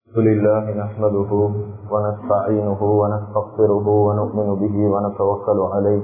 الحمد لله نحمده ونستعينه ونستغفره ونؤمن به ونتوكل عليه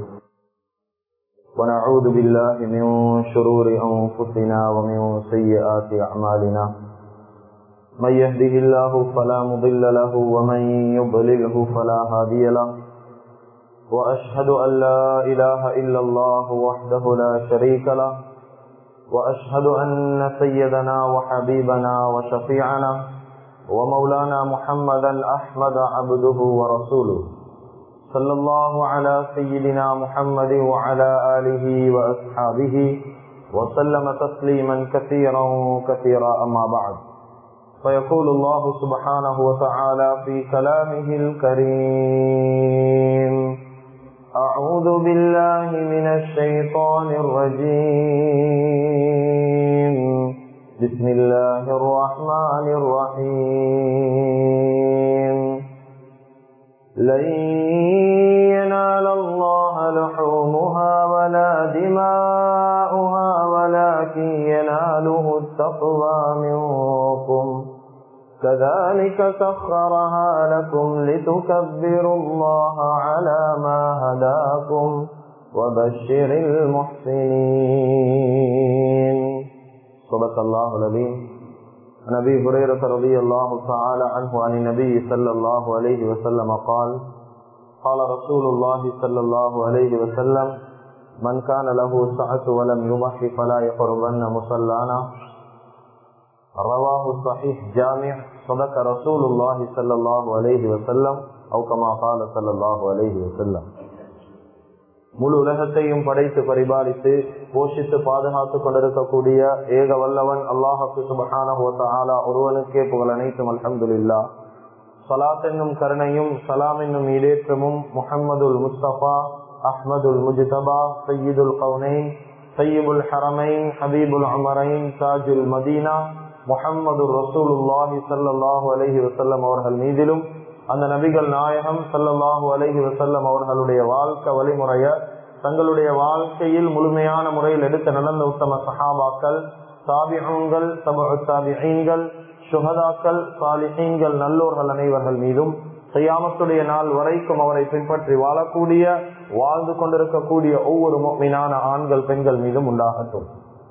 ونعوذ بالله من شرور أنفسنا ومن سيئات أعمالنا من يهده الله فلا مضل له ومن يضلله فلا هادي له وأشهد أن لا إله إلا الله وحده لا شريك له وأشهد أن سيدنا وحبيبنا وشفيعنا ومولانا محمدا أحمد عبده ورسوله صلى الله على سيدنا محمد وعلى آله وأصحابه وسلم تسليما كثيرا كثيرا أما بعد فيقول الله سبحانه وتعالى في كلامه الكريم أعوذ بالله من الشيطان الرجيم بسم الله الرحمن الرحيم لن ينال الله لحومها ولا دماؤها ولكن يناله التقوى منكم كذلك سخرها لكم لتكبروا الله على ما هداكم وبشر المحسنين صدق الله العظيم عن ابي هريره رضي الله تعالى عنه عن النبي صلى الله عليه وسلم قال قال رسول الله صلى الله عليه وسلم من كان له سعة ولم يضح فلا يقربن مصلانا رواه صحيح جامع صدق رسول الله صلى الله عليه وسلم او كما قال صلى الله عليه وسلم முழு உலகத்தையும் படைத்து பரிபாலித்து போஷித்து பாதுகாத்துக் கொண்டிருக்கக்கூடிய ஏக வல்லவன் அல்லாஹு சுபஹானா ஒருவனுக்கே புகழ் அனைத்தும் அலமதுல்லா சலாத் என்னும் கருணையும் சலாம் என்னும் ஈடேற்றமும் முஹம்மதுல் முஸ்தபா அஹ்மதுல் முஜ்தபா சையீதுல் கவுனைன் சையீபுல் ஹரமைன் ஹபீபுல் அமரைன் தாஜுல் மதீனா முஹம்மது ரசூலுல்லாஹி சல்லாஹூ அலஹி வசல்லம் அவர்கள் மீதிலும் அந்த நபிகள் நாயகம் சல்லல்லாஹூ அலஹி வசல்லம் அவர்களுடைய வாழ்க்கை வழிமுறைய தங்களுடைய வாழ்க்கையில் முழுமையான முறையில் எடுத்து நடந்த உத்தம சஹாபாக்கள் சாபிஹங்கள் சாபிஹீன்கள் சுகதாக்கள் சாலிஹீன்கள் நல்லோர்கள் அனைவர்கள் மீதும் செய்யாமத்துடைய நாள் வரைக்கும் அவரை பின்பற்றி வாழக்கூடிய வாழ்ந்து கொண்டிருக்கக்கூடிய ஒவ்வொரு மீனான ஆண்கள் பெண்கள் மீதும் உண்டாகட்டும்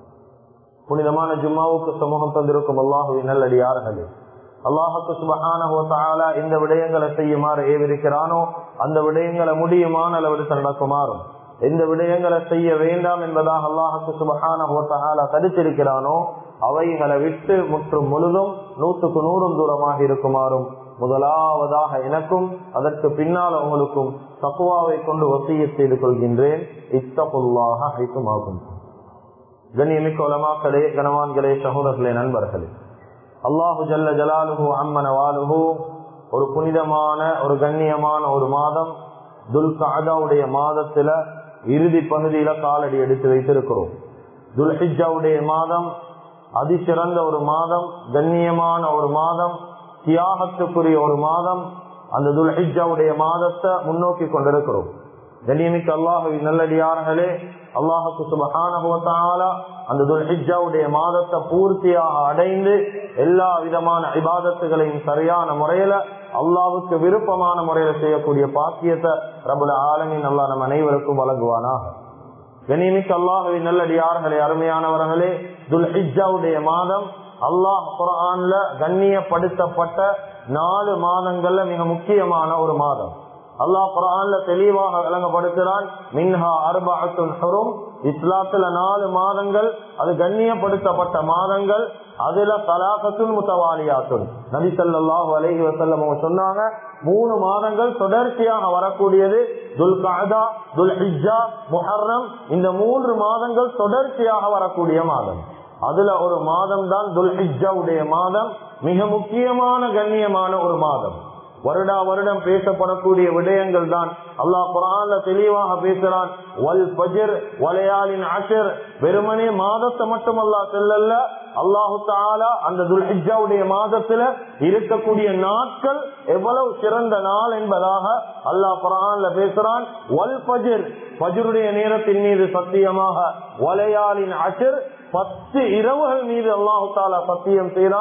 புனிதமான ஜும்மாவுக்கு சமூகம் தந்திருக்கும் அல்லாஹுவின் நல்லடியார்களே அல்லாஹுக்கு சுபகான இந்த விடயங்களை செய்யுமாறு ஏவிருக்கிறானோ அந்த விடயங்களை முடியுமான அளவிற்கு நடக்குமாறும் எந்த விடயங்களை செய்ய வேண்டாம் என்பதாக அல்லாஹுக்கு சுபகான தடுத்திருக்கிறானோ அவைகளை விட்டு முற்றும் முழுதும் நூற்றுக்கு நூறும் தூரமாக இருக்குமாறும் முதலாவதாக எனக்கும் அதற்கு பின்னால் உங்களுக்கும் தக்குவாவை கொண்டு ஒத்திய செய்து கொள்கின்றேன் இத்தகுல்லாக ஐக்குமாகும் கண்ணியமிக்க உலமாக்களே கனவான்களே சகோதரர்களே நண்பர்களே அல்லாஹு ஜல்ல ஜலாலுஹு அம்மன வாலுஹு ஒரு புனிதமான ஒரு கண்ணியமான ஒரு மாதம் துல் காதாவுடைய மாதத்துல இறுதி பகுதியில காலடி எடுத்து வைத்திருக்கிறோம் துல்ஹிஜாவுடைய மாதம் அதிசிறந்த ஒரு மாதம் கண்ணியமான ஒரு மாதம் தியாகத்துக்குரிய ஒரு மாதம் அந்த துல்ஹிஜாவுடைய மாதத்தை முன்னோக்கி கொண்டிருக்கிறோம் கண்ணியமிக்க அல்லாஹுவின் நல்லடியார்களே அல்லாஹுக்கு சுபகான அந்த துல்ஹிஜாவுடைய மாதத்தை பூர்த்தியாக அடைந்து எல்லா விதமான இபாதத்துகளையும் சரியான முறையில அல்லாவுக்கு விருப்பமான முறையில செய்யக்கூடிய பாக்கியத்தை பிரபல ஆலமின் அல்லா நம் அனைவருக்கும் வழங்குவானா கணிமிக்கு அல்லாஹுவின் நல்லடியார்களே அருமையானவர்களே துல்ஹிஜாவுடைய மாதம் அல்லாஹ் குரான்ல கண்ணியப்படுத்தப்பட்ட நாலு மாதங்கள்ல மிக முக்கியமான ஒரு மாதம் அல்லாஹ் குரான்ல தெளிவாக விளங்கப்படுத்துறான் மின்ஹா அர்பாத்துல் ஹரும் இஸ்லாத்துல நாலு மாதங்கள் அது கண்ணியப்படுத்தப்பட்ட மாதங்கள் அதுல தலாகத்துல் முத்தவாலியாத்துல் நபி சல்லாஹு அலஹி வசல்லம் சொன்னாங்க மூணு மாதங்கள் தொடர்ச்சியாக வரக்கூடியது துல் காதா துல் ஹிஜா முஹர்ரம் இந்த மூன்று மாதங்கள் தொடர்ச்சியாக வரக்கூடிய மாதம் அதுல ஒரு மாதம் தான் துல் ஹிஜாவுடைய மாதம் மிக முக்கியமான கண்ணியமான ஒரு மாதம் வருடா வருடம் பேசப்படக்கூடிய விடயங்கள் தான் அல்லாஹ் குரான்ல தெளிவாக பேசுறான் வல் பஜர் வலையாளின் அஷர் வெறுமனே மாதத்தை மட்டும் அல்லாஹ் செல்லல்ல அல்லாஹு தாலா அந்த துல்ஹிஜாவுடைய மாதத்துல இருக்கக்கூடிய நாட்கள் எவ்வளவு சிறந்த நாள் என்பதாக அல்லாஹ் குரான்ல பேசுறான் வல் பஜர் பஜருடைய நேரத்தின் மீது சத்தியமாக வலையாளின் அஷர் பத்து இரவுகள் மீது அல்லாஹு தாலா சத்தியம் செய்கிறான்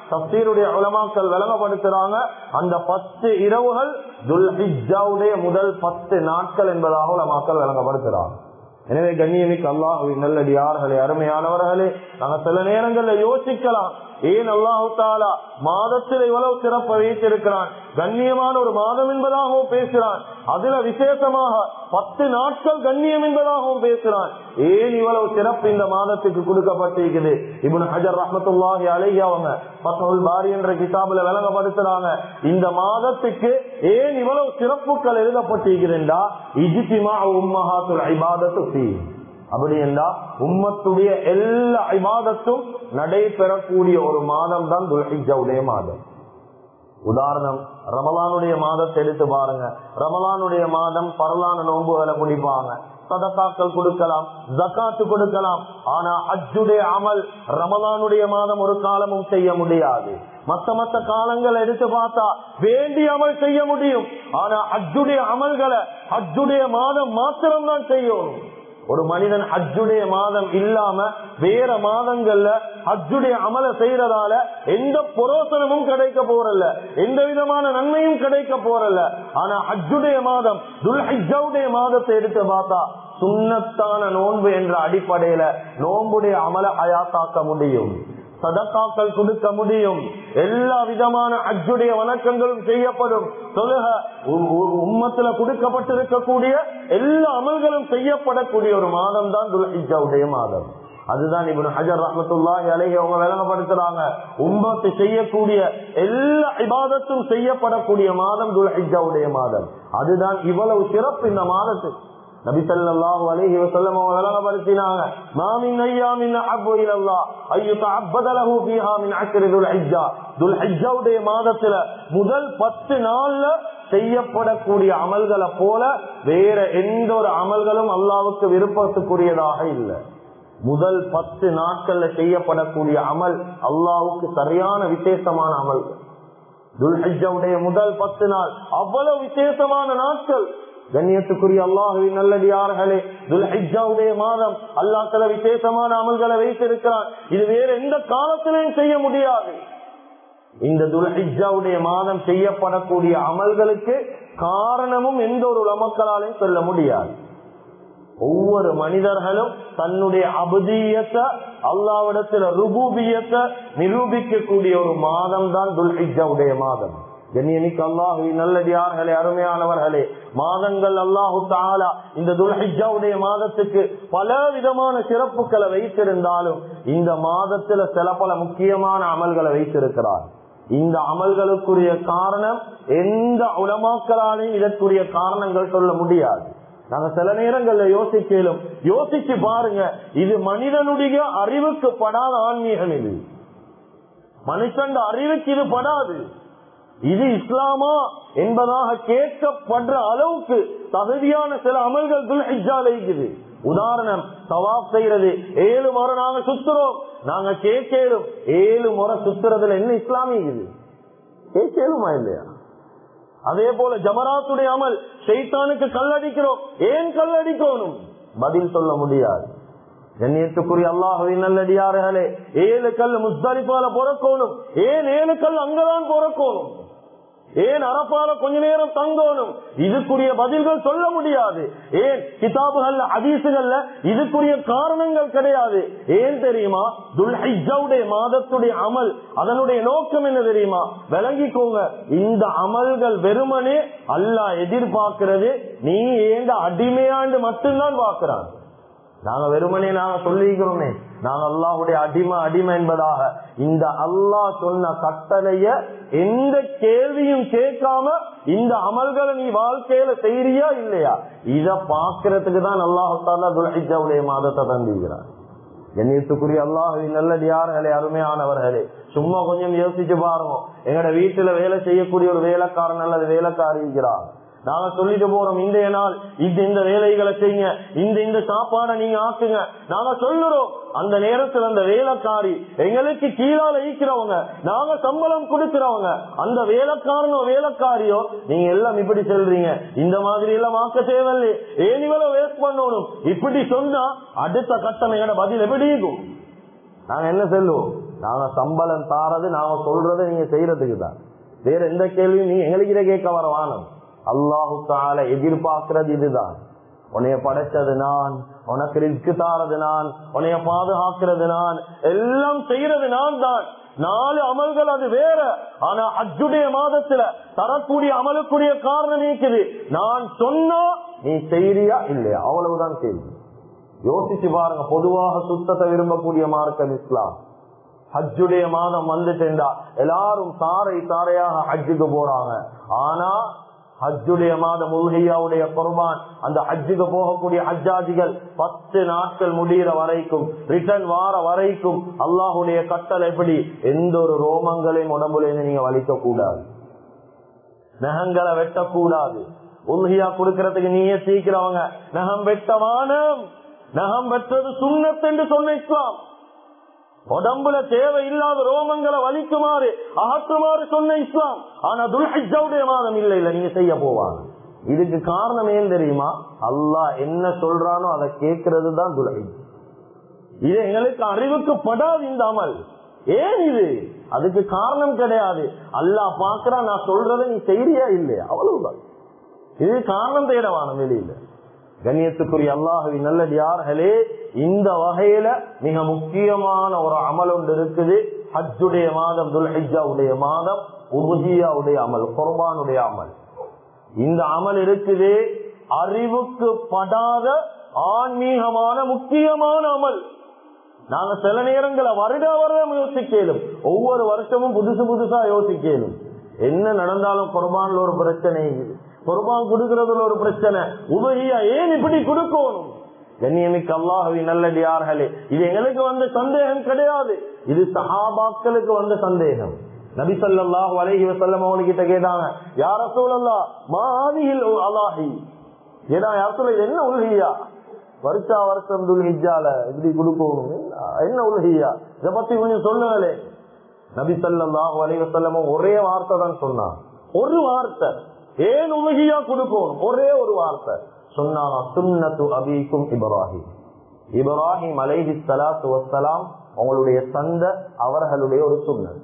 தப்சீருடைய உலமாக்கள் விளங்கப்படுத்துறாங்க அந்த பத்து இரவுகள் துல்ஹிஜாவுடைய முதல் பத்து நாட்கள் என்பதாக உலமாக்கள் விளங்கப்படுத்துறாங்க எனவே கண்ணியமிக்கு அல்லாஹுவின் நல்லடியார்களே அருமையானவர்களே நாங்க சில நேரங்கள்ல யோசிக்கலாம் ஏன் அல்லாஹு தாலா மாதத்தில் இவ்வளவு சிறப்பை வைத்திருக்கிறான் கண்ணியமான ஒரு மாதம் என்பதாகவும் பேசுறான் அதுல விசேஷமாக பத்து நாட்கள் கண்ணியம் என்பதாகவும் பேசுறான் ஏன் இவ்வளவு சிறப்பு இந்த மாதத்துக்கு கொடுக்கப்பட்டிருக்குது இவனு ஹஜர் ரஹமத்துல்லாஹி அழகி அவங்க பசவுல் பாரி என்ற கிதாபுல விளங்கப்படுத்துறாங்க இந்த மாதத்துக்கு ஏன் இவ்வளவு சிறப்புகள் எழுதப்பட்டிருக்கிறா இஜித்திமா உம்மஹாத்துல் ஐபாதத்து அப்படி என்றா உம்மத்துடைய எல்லா ஐபாதத்தும் நடைபெறக்கூடிய ஒரு மாதம் தான் துல்ஹிஜாவுடைய மாதம் உதாரணம் ரமலானுடைய மாதத்தை எடுத்து பாருங்க ரமலானுடைய மாதம் பரலான நோன்புகளை பிடிப்பாங்க சதக்காக்கள் கொடுக்கலாம் ஜக்காத்து கொடுக்கலாம் ஆனா அஜுடைய அமல் ரமலானுடைய மாதம் ஒரு காலமும் செய்ய முடியாது மத்த மத்த காலங்கள் எடுத்து பார்த்தா வேண்டிய அமல் செய்ய முடியும் ஆனா அஜுடைய அமல்களை அஜுடைய மாதம் மாத்திரம் தான் செய்யணும் ஒரு மனிதன் ஹஜ்ஜுடைய மாதம் இல்லாம வேற மாதங்கள்ல ஹஜ்ஜுடைய அமல செய்யறதால எந்த புரோசனமும் கிடைக்க போறல்ல எந்த விதமான நன்மையும் கிடைக்க போறல்ல ஆனா ஹஜ்ஜுடைய மாதம் துல்ஹிஜாவுடைய மாதத்தை எடுத்து பார்த்தா சுண்ணத்தான நோன்பு என்ற அடிப்படையில நோன்புடைய அமல அயாத்தாக்க முடியும் சதக்காக்கள் கொடுக்க முடியும் எல்லா விதமான அஜுடைய வணக்கங்களும் செய்யப்படும் தொழுக உம்மத்துல கொடுக்கப்பட்டிருக்கக்கூடிய எல்லா அமல்களும் செய்யப்படக்கூடிய ஒரு மாதம் தான் துல்ஹிஜாவுடைய மாதம் அதுதான் இப்ப ஹஜர் ரஹமத்துல்லாஹி அலைஹி அவங்க விளங்கப்படுத்துறாங்க உம்மத்து செய்யக்கூடிய எல்லா இபாதத்தும் செய்யப்படக்கூடிய மாதம் துல்ஹிஜாவுடைய மாதம் அதுதான் இவ்வளவு சிறப்பு இந்த மாதத்துக்கு நபி ஸல்லல்லாஹு அலைஹி வஸல்லம் அவங்க விளங்கப்படுத்தினாங்க மா மின் அய்யாமின் அஹப்பு இலல்லாஹ் ஐயு தஅப்பத லஹு ஃபீஹா மின் அஷ்ரி துல் ஹிஜ்ஜா துல் ஹிஜ்ஜாவுடைய மாதத்துல முதல் 10 நாள்ல செய்யப்படக்கூடிய அமல்களை போல வேற எந்த ஒரு அமல்களும் அல்லாஹ்வுக்கு விருப்பத்துக்குரியதாக இல்லை முதல் பத்து நாட்கள்ல செய்யப்படக்கூடிய அமல் அல்லாஹ்வுக்கு சரியான விசேஷமான அமல் துல்ஹிஜாவுடைய முதல் பத்து நாள் அவ்வளவு விசேஷமான நாட்கள் கண்ணியத்துக்குரிய அல்லாஹுவின் நல்லடியார்களே துல்ஹிஜாவுடைய மாதம் அல்லாஹ் சில விசேஷமான அமல்களை வைத்திருக்கிறான் இது வேற எந்த காலத்திலையும் செய்ய முடியாது இந்த துல்ஹிஜாவுடைய மாதம் செய்யப்படக்கூடிய அமல்களுக்கு காரணமும் எந்த ஒரு உலமக்களாலையும் சொல்ல முடியாது ஒவ்வொரு மனிதர்களும் தன்னுடைய அபதீயத்தை அல்லாவிடத்துல ருபூபியத்தை நிரூபிக்கக்கூடிய ஒரு மாதம் தான் துல்ஹிஜாவுடைய மாதம் கண்ணியமிக்கு அல்லாஹு நல்லடியார்களே அருமையானவர்களே மாதங்கள் அல்லாஹு தாலா இந்த துல்ஹிஜாவுடைய மாதத்துக்கு பல விதமான சிறப்புகளை வைத்திருந்தாலும் இந்த மாதத்துல சில பல முக்கியமான அமல்களை வைத்திருக்கிறார் இந்த அமல்களுக்குரிய காரணம் எந்த உலமாக்களாலையும் இதற்குரிய காரணங்கள் சொல்ல முடியாது நாங்க சில நேரங்கள்ல யோசிக்கலும் யோசிச்சு பாருங்க இது மனிதனுடைய அறிவுக்கு படாத ஆன்மீகம் இது மனுஷன் அறிவுக்கு இது படாது இது இஸ்லாமா என்பதாக கேட்கப்படுற அளவுக்கு தகுதியான சில அமல்கள் துல்ஹிஜால இருக்குது உதாரணம் தவாப் செய்யறது ஏழு முறை நாங்க சுத்துறோம் நாங்க கேட்கலும் ஏழு முறை சுத்துறதுல என்ன இஸ்லாமிய கேட்கலுமா இல்லையா அதே போல ஜமராத்துடைய அமல் ஷெய்தானுக்கு கல்லடிக்கிறோம் ஏன் கல்லடிக்கணும் பதில் சொல்ல முடியாது கண்ணியத்துக்குரிய அல்லாஹுவின் நல்லடியார்களே ஏழு கல் முஸ்தலிப்பால பொறக்கணும் ஏன் ஏழு கல் அங்கதான் பொறக்கணும் ஏன் அரப்பால கொஞ்ச நேரம் தங்கணும் இதுக்குரிய பதில்கள் சொல்ல முடியாது ஏன் கிதாபுகள்ல அதிசுகள்ல இதுக்குரிய காரணங்கள் கிடையாது ஏன் தெரியுமா துல்ஹிஜாவுடைய மாதத்துடைய அமல் அதனுடைய நோக்கம் என்ன தெரியுமா விளங்கிக்கோங்க இந்த அமல்கள் வெறுமனே அல்லாஹ் எதிர்பார்க்கிறது நீ ஏண்ட அடிமையாண்டு மட்டும்தான் பார்க்கிறான் நாங்க வெறுமனே நாங்க சொல்லிக்கிறோமே நாங்க அல்லாஹுடைய அடிமை அடிமை என்பதாக இந்த அல்லாஹ் சொன்ன கட்டளைய எந்த கேள்வியும் கேட்காம இந்த அமல்களை நீ வாழ்க்கையில செய்யறியா இல்லையா இத பாக்குறதுக்கு தான் அல்லாஹால துல்ஹிஜாவுடைய மாதத்தை தந்திருக்கிறார் கண்ணியத்துக்குரிய அல்லாஹுவின் நல்லடியார்களே அருமையானவர்களே சும்மா கொஞ்சம் யோசிச்சு பாருங்க எங்கட வீட்டுல வேலை செய்யக்கூடிய ஒரு வேலைக்காரன் அல்லது வேலைக்காரி இருக்கிறார் நாங்க சொல்லிட்டு போறோம் இன்றைய நாள் இந்த இந்த வேலைகளை செய்யுங்க இந்த இந்த சாப்பாடை நீங்க ஆக்குங்க நாங்க சொல்லுறோம் அந்த நேரத்தில் அந்த வேலைக்காரி எங்களுக்கு கீழால ஈக்கிறவங்க நாங்க சம்பளம் கொடுக்கிறவங்க அந்த வேலைக்காரனோ வேலைக்காரியோ நீங்க எல்லாம் இப்படி சொல்றீங்க இந்த மாதிரி எல்லாம் ஆக்க தேவையில்லை ஏன் இவ்வளவு வேஸ்ட் பண்ணணும் இப்படி சொன்னா அடுத்த கட்டம் எங்கட பதில் எப்படி இருக்கும் நாங்க என்ன சொல்லுவோம் நாங்க சம்பளம் தாரது நாங்க சொல்றதை நீங்க செய்யறதுக்கு தான் வேற எந்த கேள்வியும் நீங்க எங்களுக்கு கேட்க வர வானம் அல்லாஹு தால எதிர்பார்க்கிறது இதுதான் உன்னைய படைச்சது நான் உனக்கு ரிஸ்க் தாரது நான் உன்னைய பாதுகாக்கிறது நான் எல்லாம் செய்யறது நான் தான் நாலு அமல்கள் அது வேற ஆனா அஜுடைய மாதத்துல தரக்கூடிய அமலுக்குரிய காரணம் இருக்குது நான் சொன்னா நீ செய்யறியா இல்லையா அவ்வளவுதான் கேள்வி யோசிச்சு பாருங்க பொதுவாக சுத்தத்தை விரும்பக்கூடிய மார்க்கம் இஸ்லாம் ஹஜ்ஜுடைய மாதம் வந்துட்டா எல்லாரும் சாரை சாரையாக ஹஜ்ஜுக்கு போறாங்க ஆனா ஹஜ்ஜுடைய மாதம் உல்ஹியாவுடைய குர்பான் அந்த ஹஜ்ஜுக்கு போகக்கூடிய ஹஜ்ஜாஜிகள் பத்து நாட்கள் முடிகிற வரைக்கும் ரிட்டர்ன் வார வரைக்கும் அல்லாஹுடைய கட்டல் எப்படி எந்த ஒரு ரோமங்களையும் உடம்புல நீங்க வலிக்க கூடாது நகங்களை வெட்டக்கூடாது உல்ஹியா கொடுக்கறதுக்கு நீயே சீக்கிரவங்க நகம் வெட்டவானம் நகம் வெற்றது சுண்ணத் என்று சொன்ன இஸ்லாம் உடம்புல தேவையில்லாத ரோமங்களை வலிக்குமாறு அகற்றுமாறு சொன்ன இஸ்லாம் ஆனா துல்ஹிஜாவுடைய மாதம் இல்ல இல்ல நீங்க செய்ய போவாங்க இதுக்கு காரணம் ஏன் தெரியுமா அல்லாஹ் என்ன சொல்றானோ அதை கேட்கறது தான் துல்ஹிஜ் இது எங்களுக்கு அறிவுக்கு படாது இந்த அமல் ஏன் இது அதுக்கு காரணம் கிடையாது அல்லாஹ் பாக்குறா நான் சொல்றதை நீ செய்யறியா இல்லையா அவ்வளவுதான் இது காரணம் தேடவான வெளியில கண்ணியத்துக்குரிய அல்லாஹுவின் நல்லடியார்களே இந்த வகையில மிக முக்கியமான ஒரு அமல் ஒன்று இருக்குது ஹஜ்ஜுடைய மாதம் துல்ஹிஜாவுடைய மாதம் உருஹியாவுடைய அமல் குர்பானுடைய அமல் இந்த அமல் இருக்குது அறிவுக்கு படாத ஆன்மீகமான முக்கியமான அமல் நாங்க சில நேரங்களை வருட வருடம் யோசிக்கலும் ஒவ்வொரு வருஷமும் புதுசு புதுசா யோசிக்கலும் என்ன நடந்தாலும் குர்பான்ல ஒரு பிரச்சனை குர்பான் கொடுக்கறதுல ஒரு பிரச்சனை உதவியா ஏன் இப்படி கொடுக்கணும் கண்ணியமிக்கு அல்லாஹவி நல்லடியார்களே இது எங்களுக்கு வந்த சந்தேகம் கிடையாது இது சஹாபாக்களுக்கு வந்த சந்தேகம் நபி சொல்லாஹு அலஹி வசல்லம் அவனுக்கிட்ட கேட்டாங்க யார சூழல்லா மாதியில் அல்லாஹி ஏன்னா யார் சொல்ல இது என்ன உலகியா வருஷா வருஷம் துல்ஹிஜால இப்படி கொடுக்கணும் என்ன உலகியா இதை பத்தி கொஞ்சம் சொல்லுங்களே நபி சொல்லாஹு அலஹி வசல்லமும் ஒரே வார்த்தை தான் சொன்னான் ஒரு வார்த்தை ஏன் உலகியா கொடுக்கணும் ஒரே ஒரு வார்த்தை சொன்னாங்க சுன்னத்து அபீக்கும் இப்ராஹிம் இப்ராஹிம் அலைஹி சலாத்து வசலாம் உங்களுடைய சந்த அவர்களுடைய ஒரு சுண்ணத்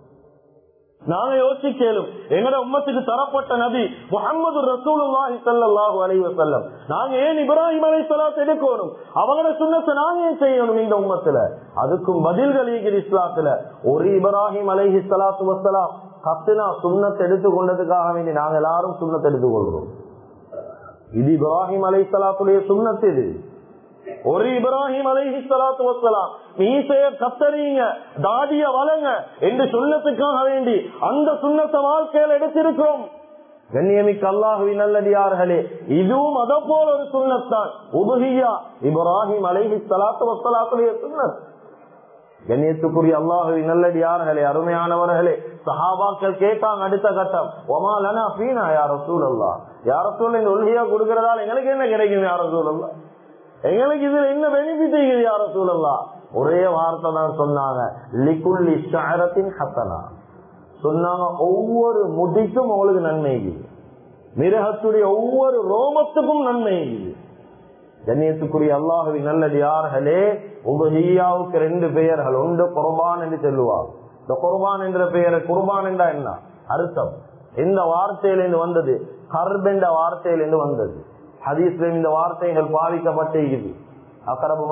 நாங்க யோசிக்கலும் எங்கட உம்மத்துக்கு தரப்பட்ட நபி முகமது ரசூலுல்லாஹி ஸல்லல்லாஹு அலைஹி வஸல்லம் நாங்க ஏன் இப்ராஹிம் அலைஹிஸ்ஸலாத் எடுக்கணும் அவங்களோட சுன்னத்தை நாங்க ஏன் செய்யணும் இந்த உம்மத்துல அதுக்கும் பதில்கள் இருக்குது இஸ்லாத்துல ஒரு இப்ராஹிம் அலைஹி ஸலாத்து வஸலாம் கத்துனா சுண்ணத்தை எடுத்துக் கொண்டதுக்காக வேண்டி நாங்க எல்லாரும் சுண்ணத்தை எடுத்துக் கொள்றோம் இது இப்ராஹிம் அலை சலாத்துடைய சுண்ணத்து இது ஒரு இப்ராஹிம் அலைஹி சலாத்து வசலாம் மீசைய கத்தறீங்க தாடிய வளங்க என்று சுண்ணத்துக்காக வேண்டி அந்த சுண்ணத்தை வாழ்க்கையில் எடுத்திருக்கிறோம் கண்ணியமிக்க அல்லாஹுவின் நல்லடியார்களே இதுவும் அத போல ஒரு சுண்ணத்தான் உபகியா இப்ராஹிம் அலைஹி சலாத்து வசலாத்துடைய சுண்ணத் கண்ணியத்துக்குரிய அல்லாஹுவின் நல்லடியார்களே அருமையானவர்களே சஹாபாக்கள் கேட்டாங்க அடுத்த கட்டம் ஒமாலனா பீனா யார சூழல்லா யார சூழல் இந்த உலகியா கொடுக்கறதால எங்களுக்கு என்ன கிடைக்கும் யார சூழல்லா எங்களுக்கு இதுல என்ன பெனிஃபிட் இருக்குது யார சூழல்லா ஒரே வார்த்தை தான் சொன்னாங்க லிகுல்லி ஷாரத்தின் ஹசனா சொன்னாங்க ஒவ்வொரு முடிக்கும் உங்களுக்கு நன்மை இருக்குது மிருகத்துடைய ஒவ்வொரு ரோமத்துக்கும் நன்மை இருக்குது கண்ணியத்துக்குரிய அல்லாஹுவின் நல்லடியார்களே உபஹியாவுக்கு ரெண்டு பெயர்கள் ஒன்று குர்பான் என்று சொல்லுவார் இந்த குர்பான் என்ற பெயர் குர்பான் என்றா என்ன அர்த்தம் இந்த வார்த்தையிலிருந்து வந்தது கர்ப் என்ற வார்த்தையிலிருந்து வந்தது ஹதீஸ்ல இந்த வார்த்தைகள் பாதிக்கப்பட்டிருக்குது அக்கரபு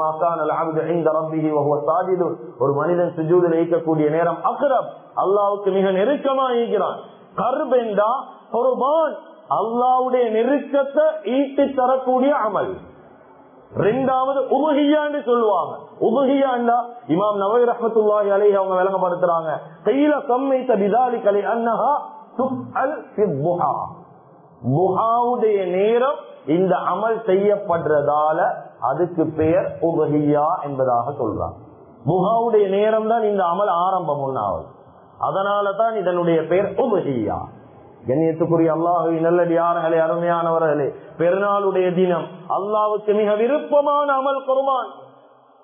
ஒரு மனிதன் சுஜூதில் ஈக்கக்கூடிய நேரம் அக்ரப் அல்லாவுக்கு மிக நெருக்கமா ஈக்கிறான் கர்ப் என்றா குர்பான் அல்லாவுடைய நெருக்கத்தை ஈட்டி தரக்கூடிய அமல் ரெண்டாவது உபகியான்னு சொல்லுவாங்க உபகியாண்டா இமாம் நவை ரஹமத்துல்லாஹி அலைஹி அவங்க விளங்கப்படுத்துறாங்க கையில கம்மை தபிதாலி கலை அன்னஹா துப்அல் ஃபி புஹா புஹாவுடைய நேரம் இந்த அமல் செய்யப்படுறதால அதுக்கு பெயர் உபகியா என்பதாக சொல்றாங்க புகாவுடைய நேரம் தான் இந்த அமல் ஆரம்பம் ஒன்னாவது அதனால தான் இதனுடைய பெயர் உபகியா கண்ணியத்துக்குரிய அல்லாஹு நல்லடியார்களே அருமையானவர்களே பெருநாளுடைய தினம் அல்லாவுக்கு மிக விருப்பமான அமல் குருமான்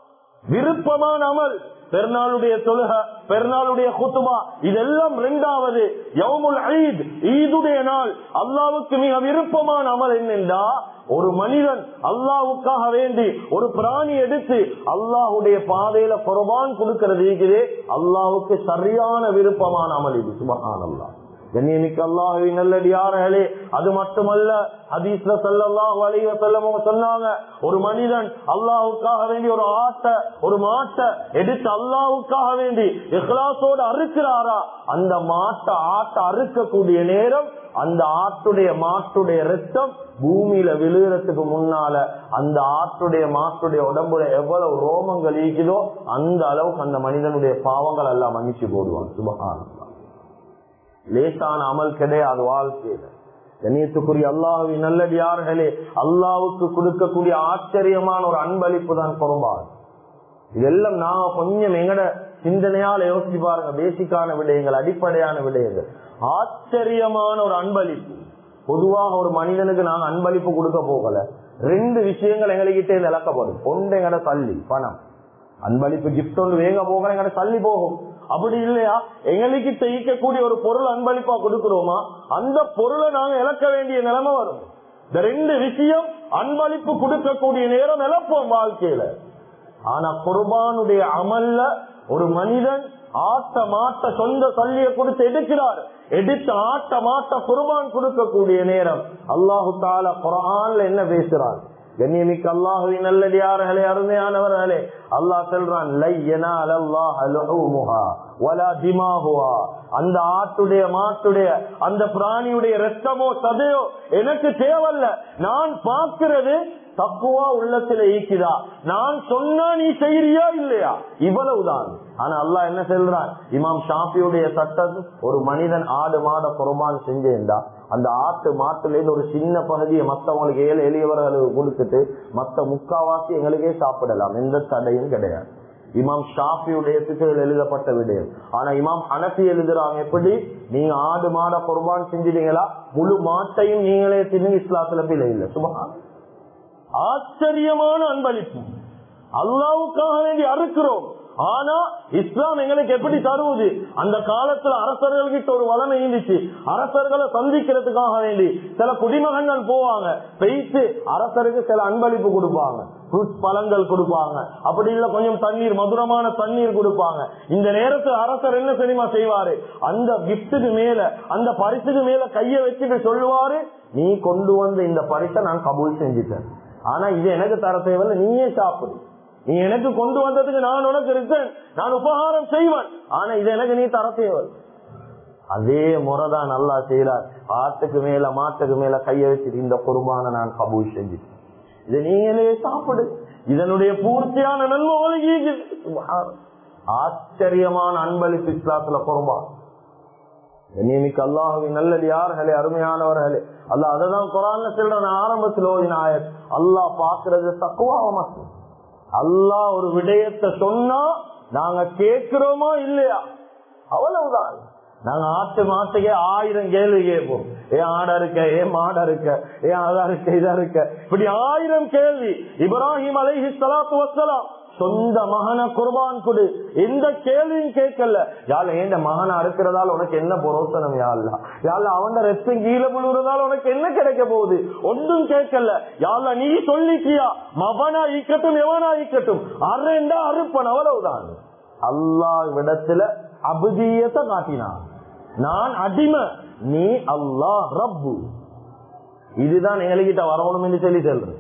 விருப்பமான அமல் பெருநாளுடைய தொழுக பெருநாளுடைய குத்துபா இதெல்லாம் இரண்டாவது யவுமுல் ஈத் ஈதுடைய நாள் அல்லாவுக்கு மிக விருப்பமான அமல் என்னென்றா ஒரு மனிதன் அல்லாவுக்காக வேண்டி ஒரு பிராணி எடுத்து அல்லாஹுடைய பாதையில குர்பான் கொடுக்கிறது இருக்குது அல்லாவுக்கு சரியான விருப்பமான அமல் இது சுபஹான் அல்லாஹ் கண்ணியமிக்க அல்லாஹுவின் நல்லடியார்களே அது மட்டுமல்ல ஹதீஸ்ல சல்லல்லாஹு அலைஹி வஸல்லம் சொன்னாங்க ஒரு மனிதன் அல்லாஹ்வுக்காக வேண்டி ஒரு ஆட்டை ஒரு மாட்டை எடுத்து அல்லாஹ்வுக்காக வேண்டி இஹ்லாஸோடு அறுக்கிறாரா அந்த மாட்டை ஆட்டை அறுக்கக்கூடிய நேரம் அந்த ஆட்டுடைய மாட்டுடைய ரத்தம் பூமியில விழுகிறதுக்கு முன்னால அந்த ஆட்டுடைய மாட்டுடைய உடம்புல எவ்வளவு ரோமங்கள் ஈக்குதோ அந்த அளவுக்கு அந்த மனிதனுடைய பாவங்கள் எல்லாம் மன்னிச்சு போடுவான் சுபகானம் லேசான அமல் கிடையாது வாழ்க்கையில கண்ணியத்துக்குரிய அல்லாஹுவின் நல்லடியார்களே அல்லாவுக்கு கொடுக்கக்கூடிய ஆச்சரியமான ஒரு அன்பளிப்பு தான் குறும்பாடு இதெல்லாம் நாங்க கொஞ்சம் எங்கட சிந்தனையால யோசிச்சு பாருங்க பேசிக்கான விடயங்கள் அடிப்படையான விடயங்கள் ஆச்சரியமான ஒரு அன்பளிப்பு பொதுவாக ஒரு மனிதனுக்கு நாங்க அன்பளிப்பு கொடுக்க போகல ரெண்டு விஷயங்கள் எங்ககிட்ட இருந்து இழக்கப்படும் ஒன்று எங்கட தள்ளி பணம் அன்பளிப்பு கிஃப்ட் ஒன்று வேக போக எங்கட தள்ளி போகும் அப்படி இல்லையா எங்களுக்கு தைக்கக்கூடிய ஒரு பொருள் அன்பளிப்பா கொடுக்கிறோமா அந்த பொருளை நாங்க இழக்க வேண்டிய நிலைமை வரும் இந்த ரெண்டு விஷயம் அன்பளிப்பு கொடுக்கக்கூடிய நேரம் இழப்போம் வாழ்க்கையில ஆனா குர்பானுடைய அமல்ல ஒரு மனிதன் ஆட்ட மாட்ட சொந்த சல்லிய கொடுத்து எடுக்கிறார் எடுத்து ஆட்ட மாட்ட குர்பான் கொடுக்கக்கூடிய நேரம் அல்லாஹு தால குரான்ல என்ன பேசுறான் கண்ணியமிக்க அல்லாஹுவின் நல்லடியார்களே அருமையானவர்களே அல்லாஹ் சொல்றான் அந்த ஆட்டுடைய மாட்டுடைய அந்த பிராணியுடைய ரத்தமோ சதையோ எனக்கு தேவல்ல நான் பார்க்கிறது தப்புவா உள்ளத்துல ஈக்குதா நான் சொன்னா நீ செய்யறியா இல்லையா இவ்வளவுதான் ஆனா அல்லாஹ் என்ன சொல்றான் இமாம் ஷாஃபியுடைய சட்டம் ஒரு மனிதன் ஆடு மாட குரபான் செஞ்சேன்டா அந்த ஆட்டு மாட்டுல இருந்து ஒரு சின்ன பகுதியை மத்தவங்களுக்கு ஏழு எளியவர்களுக்கு கொடுத்துட்டு மத்த முக்காவாசி எங்களுக்கே சாப்பிடலாம் எந்த தடையும் கிடையாது இமாம் ஷாஃபியுடைய திசையில் எழுதப்பட்ட விடயம் ஆனா இமாம் அனசி எழுதுறாங்க எப்படி நீங்க ஆடு மாட குர்பான் செஞ்சிட்டீங்களா முழு மாட்டையும் நீங்களே தின்னு இஸ்லாத்துல பிள்ளை இல்லை சுபகா ஆச்சரியமான அன்பளிப்பு அல்லாவுக்காக வேண்டி அறுக்கிறோம் ஆனா இஸ்லாம் எங்களுக்கு எப்படி தருவது அந்த காலத்துல அரசர்கள் கிட்ட ஒரு வளமை இருந்துச்சு அரசர்களை சந்திக்கிறதுக்காக வேண்டி சில குடிமகன்கள் போவாங்க பெய்த்து அரசருக்கு சில அன்பளிப்பு கொடுப்பாங்க ஃப்ரூட்ஸ் பழங்கள் கொடுப்பாங்க அப்படி இல்ல கொஞ்சம் தண்ணீர் மதுரமான தண்ணீர் கொடுப்பாங்க இந்த நேரத்தில் அரசர் என்ன தெரியுமா செய்வாரு அந்த கிப்டுக்கு மேல அந்த பரிசுக்கு மேல கைய வச்சுட்டு சொல்லுவாரு நீ கொண்டு வந்த இந்த பரிசை நான் கபூல் செஞ்சுட்டேன் ஆனா இது எனக்கு தர தேவையில்லை நீயே சாப்பிடு நீ எனக்கு கொண்டு வந்ததுக்கு நான் உனக்கு இருக்கேன் நான் உபகாரம் செய்வேன் ஆனா இது எனக்கு நீ தர தேவை அதே முறைதான் நல்லா செய்யறார் ஆட்டுக்கு மேல மாட்டுக்கு மேல கைய வச்சுட்டு இந்த குருமான நான் கபூல் செஞ்சுட்டேன் இதை நீங்களே சாப்பிடு இதனுடைய பூர்த்தியான நன்மை உலகிக்கு ஆச்சரியமான அன்பளிப்பு இஸ்லாத்துல குருமா நியமிக்க அல்லாஹுவின் நல்லது யார்களே அருமையானவர்களே அல்ல அததான் குரான்ல சொல்ற ஆரம்பத்தில் ஓதின ஆயத் அல்லாஹ் பாக்குறது தக்குவா அல்லாஹ் ஒரு விடயத்தை சொன்னா நாங்க கேட்கிறோமோ இல்லையா அவ்வளவுதான் நாங்க ஆட்டு மாட்டுக்கே ஆயிரம் கேள்வி கேட்போம் ஏன் ஆடா இருக்க ஏன் மாடா இருக்க ஏன் அதா இருக்க இதா இருக்க இப்படி ஆயிரம் கேள்வி இப்ராஹிம் அலைஹி சலாத்து வசலாம் சொந்த மகனை குர்பான் கொடு எந்த கேள்வியும் கேட்கல யாழ் ஏண்ட மகனை அறுக்கிறதால உனக்கு என்ன பொரோசனம் யாழ்லா யாழ் அவன் ரத்தம் கீழே விழுறதால உனக்கு என்ன கிடைக்க போகுது ஒன்றும் கேட்கல யாழ்ல நீ சொல்லிக்கியா மவனா ஈக்கட்டும் எவனா ஈக்கட்டும் அறேண்டா அறுப்பன் அவ்வளவுதான் அல்லாஹ் விடத்துல அபுதியத்தை காட்டினான் நான் அடிமை நீ அல்லாஹ் ரப்பு இதுதான் எங்ககிட்ட வரணும் என்று சொல்லி சொல்றேன்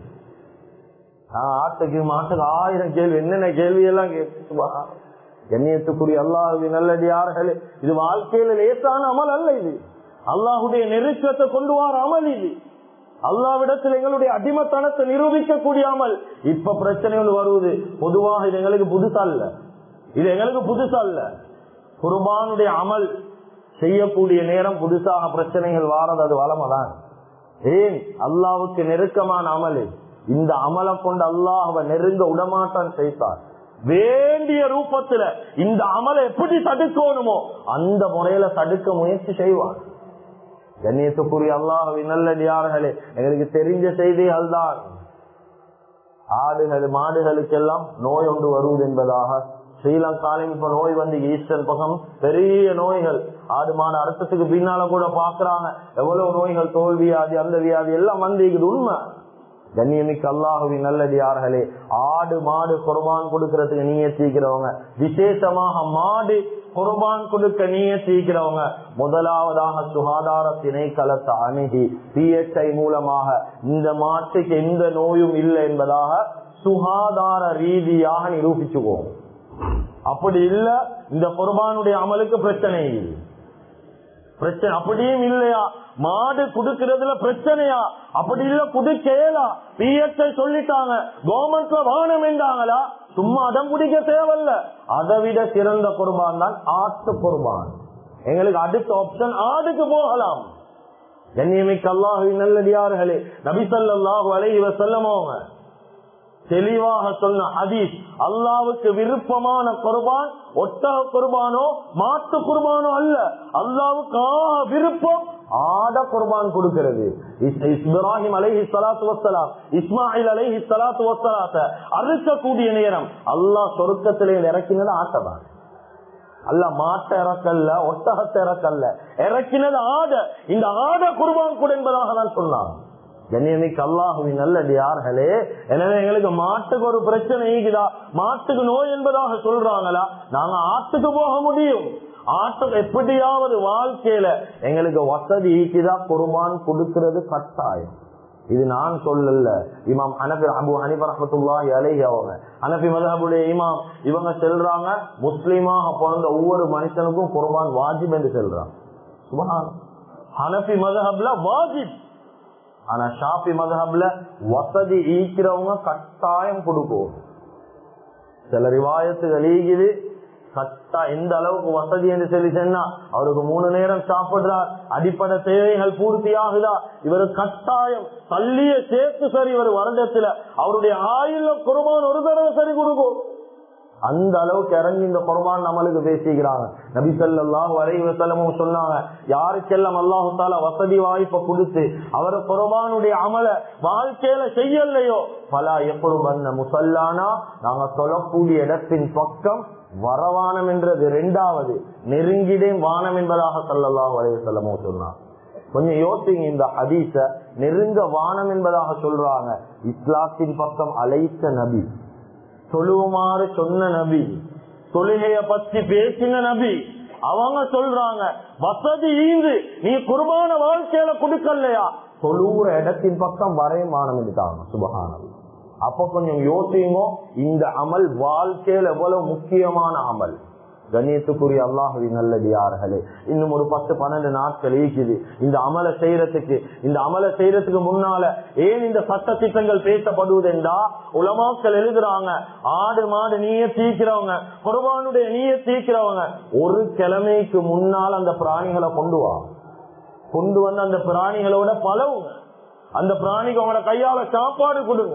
ஆட்டுக்கு மாட்டுக்கு ஆயிரம் கேள்வி என்னென்ன கேள்வி எல்லாம் கேட்டுவா கண்ணியத்துக்குரிய அல்லாஹுடைய நல்லடியார்களே இது வாழ்க்கையில லேசான அமல் அல்ல இது அல்லாஹுடைய நெருக்கத்தை கொண்டு வர அமல் இது அல்லாவிடத்தில் எங்களுடைய அடிமத்தனத்தை நிரூபிக்கக்கூடிய அமல் இப்ப பிரச்சனைகள் வருவது பொதுவாக இது எங்களுக்கு புதுசா இல்ல இது எங்களுக்கு புதுசா இல்ல குர்பானுடைய அமல் செய்யக்கூடிய நேரம் புதுசாக பிரச்சனைகள் வாரது அது வளமதான் ஏன் அல்லாவுக்கு நெருக்கமான அமல் இந்த அமலை கொண்டு அல்லாஹ் நெருங்க உடமாட்டான் செய்தார் வேண்டிய ரூபத்துல இந்த அமலை எப்படி தடுக்கணுமோ அந்த முறையில தடுக்க முயற்சி செய்வார் கண்ணியத்துக்குரிய அல்லாஹவி நல்லடியார்களே எங்களுக்கு தெரிஞ்ச செய்திகள் தான் ஆடுகள் மாடுகளுக்கெல்லாம் நோய் ஒன்று வருவது என்பதாக ஸ்ரீலங்காலையும் இப்ப நோய் வந்து ஈஸ்டர் பக்கம் பெரிய நோய்கள் ஆடு மாடு அர்த்தத்துக்கு பின்னால கூட பாக்குறாங்க எவ்வளவு நோய்கள் தோல் வியாதி அந்த வியாதி எல்லாம் வந்து இது உண்மை கண்ணியமிக்க அல்லாஹுவின் நல்லடியார்களே ஆடு மாடு குர்பான் கொடுக்கறதுக்கு நீங்க சீக்கிறவங்க விசேஷமாக மாடு குர்பான் கொடுக்க நீங்க சீக்கிறவங்க முதலாவதாக சுகாதார திணைக்களத்தை அணுகி பிஎச்ஐ மூலமாக இந்த மாட்டுக்கு எந்த நோயும் இல்லை என்பதாக சுகாதார ரீதியாக நிரூபிச்சுக்குவோம் அப்படி இல்ல இந்த குர்பானுடைய அமலுக்கு பிரச்சனை இல்லை பிரச்சனை அப்படியும் இல்லையா மாடு குடுக்கிறதுல பிரச்சனையா அப்படி இல்ல குடுக்கேலா பிஎஸ்ஐ சொல்லிட்டாங்க கவர்மெண்ட்ல வானம் என்றாங்களா சும்மா அடம் பிடிக்க தேவையில்ல அதை விட சிறந்த குர்பான் தான் ஆட்டு குர்பான் எங்களுக்கு அடுத்த ஆப்ஷன் ஆடுக்கு போகலாம் கண்ணியமிக்க அல்லாஹுவின் நல்லடியார்களே நபிசல்லாஹு அலைஹி வஸல்லம் அவங்க தெளிவாக சொன்ன ஹதீஸ் அல்லாவுக்கு விருப்பமான குர்பான் ஒட்டக குர்பானோ மாட்டு குர்பானோ அல்ல அல்லாவுக்கு விருப்பம் ஆட குர்பான் கொடுக்கிறது இப்ராஹிம் அலைஹி சலாத்து வசலாம் இஸ்மாயில் அலைஹி சலாத்து வசலாத்த அறுக்கக்கூடிய நேரம் அல்லாஹ் சொருக்கத்திலே இறக்கினது ஆட்டதான் அல்ல மாட்ட இறக்கல்ல ஒட்டகத்தை இறக்கல்ல இறக்கினது ஆட இந்த ஆட குர்பான் கூட என்பதாக தான் சொன்னாங்க கண்ணியமிக்கு அல்லாஹுவின் நல்லடியார்களே எனவே எங்களுக்கு மாட்டுக்கு ஒரு பிரச்சனை ஈகுதா மாட்டுக்கு நோய் என்பதாக சொல்றாங்களா நாங்க ஆட்டுக்கு போக முடியும் ஆட்டுக்கு எப்படியாவது வாழ்க்கையில எங்களுக்கு வசதி ஈக்குதா குர்பான் கொடுக்கிறது கட்டாயம் இது நான் சொல்லல இமாம் அனபி அபு ஹனிபர் ரஹமத்துல்லாஹி அலைஹி அவங்க அனபி மதஹபுடைய இமாம் இவங்க செல்றாங்க முஸ்லீமாக பிறந்த ஒவ்வொரு மனுஷனுக்கும் குர்பான் வாஜிப் என்று சொல்றாங்க சுபஹான் ஹனபி மதஹப்ல வாஜிப் ஆனா ஷாப்பி மதஹப்ல வசதி ஈக்கிறவங்க கட்டாயம் கொடுக்கும் சில ரிவாயத்துகள் ஈகுது கட்டா எந்த அளவுக்கு வசதி என்று சொல்லி சொன்னா அவருக்கு மூணு நேரம் சாப்பிடுறார் அடிப்படை தேவைகள் பூர்த்தி ஆகுதா இவர் கட்டாயம் தள்ளிய சேர்த்து சரி ஒரு வருடத்துல அவருடைய ஆயுள குருபான் ஒரு தடவை சரி கொடுக்கும் அந்த அளவுக்கு இறங்கி இந்த குர்பான் நம்மளுக்கு பேசிக்கிறாங்க நபி சொல்லாஹு அலைவசல்லமும் சொன்னாங்க யாருக்கெல்லாம் அல்லாஹு தால வசதி வாய்ப்பை கொடுத்து அவர் குர்பானுடைய அமல வாழ்க்கையில செய்யலையோ பல எப்படும் வந்த முசல்லானா நாங்க சொல்லக்கூடிய இடத்தின் பக்கம் வரவானம் என்றது இரண்டாவது நெருங்கிடே வானம் என்பதாக சொல்லல்லாஹு அலைவசல்லமும் சொன்னாங்க கொஞ்சம் யோசிங்க இந்த ஹதீஸ நெருங்க வானம் என்பதாக சொல்றாங்க இஸ்லாத்தின் பக்கம் அழைத்த நபி சொல்லுமாறு சொன்ன நபி தொழுகைய பத்தி பேசின நபி அவங்க சொல்றாங்க வசதி ஈந்து நீ குர்பான வாழ்க்கையில கொடுக்கலையா தொழுற இடத்தின் பக்கம் வரையமானம் எடுத்தாங்க சுபகானம் அப்ப கொஞ்சம் யோசியுமோ இந்த அமல் வாழ்க்கையில எவ்வளவு முக்கியமான அமல் கண்ணியத்துக்குரிய அல்லாஹுவின் நல்லடியார்களே இன்னும் ஒரு பத்து பன்னெண்டு நாட்கள் ஈக்குது இந்த அமலை செய்யறதுக்கு இந்த அமலை செய்யறதுக்கு முன்னால ஏன் இந்த சட்ட திட்டங்கள் பேசப்படுவது என்றா உலமாக்கள் எழுதுறாங்க ஆடு மாடு நீய தீக்கிறவங்க குர்பானுடைய நீய தீக்கிறவங்க ஒரு கிழமைக்கு முன்னால் அந்த பிராணிகளை கொண்டு வா கொண்டு வந்து அந்த பிராணிகளோட பழவுங்க அந்த பிராணிக்கு அவங்களோட கையால சாப்பாடு கொடுங்க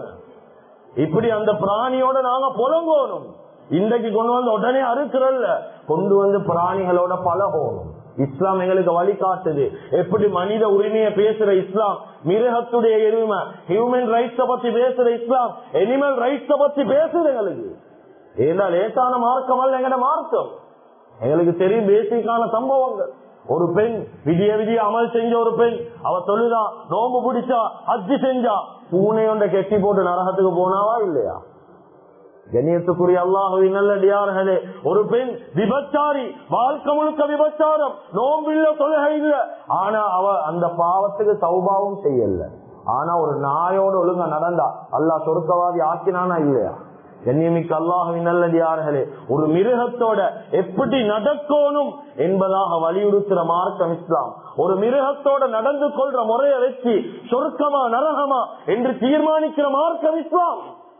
இப்படி அந்த பிராணியோட நாங்க புலங்கோணும் இன்றைக்கு கொண்டு வந்து உடனே அறுக்கிறல்ல கொண்டு வந்து பிராணிகளோட பழகணும் இஸ்லாம் எங்களுக்கு வழிகாட்டுது எப்படி மனித உரிமையை பேசுற இஸ்லாம் மிருகத்துடைய எருமை ஹியூமன் ரைட்ஸ பத்தி பேசுற இஸ்லாம் எனிமல் ரைட்ஸ பத்தி பேசுது எங்களுக்கு ஏன்னா லேசான மார்க்கம் அல்ல எங்கட மார்க்கம் எங்களுக்கு தெரியும் பேசிக்கான சம்பவங்கள் ஒரு பெண் விதிய விதிய அமல் செஞ்ச ஒரு பெண் அவ தொழுதா நோம்பு பிடிச்சா அஜி செஞ்சா பூனையொண்ட கெட்டி போட்டு நரகத்துக்கு போனாவா இல்லையா கண்ணியத்துக்குரிய அல்லாஹுவின் நல்லடியார்களே ஒரு பெண் விபச்சாரி வாழ்க்கை முழுக்க விபச்சாரம் நோம்பில்ல தொழுகை இல்ல ஆனா அவ அந்த பாவத்துக்கு சௌபாவும் செய்யல ஆனா ஒரு நாயோட ஒழுங்கா நடந்தா அல்லாஹ் சொருக்கவாதி ஆக்கினானா இல்லையா கண்ணியமிக்க அல்லாஹுவின் நல்லடியார்களே ஒரு மிருகத்தோட எப்படி நடக்கணும் என்பதாக வலியுறுத்துற மார்க்கம் இஸ்லாம் ஒரு மிருகத்தோட நடந்து கொள்ற முறையை வச்சு சொர்க்கமா நரகமா என்று தீர்மானிக்கிற மார்க்கம் இஸ்லாம்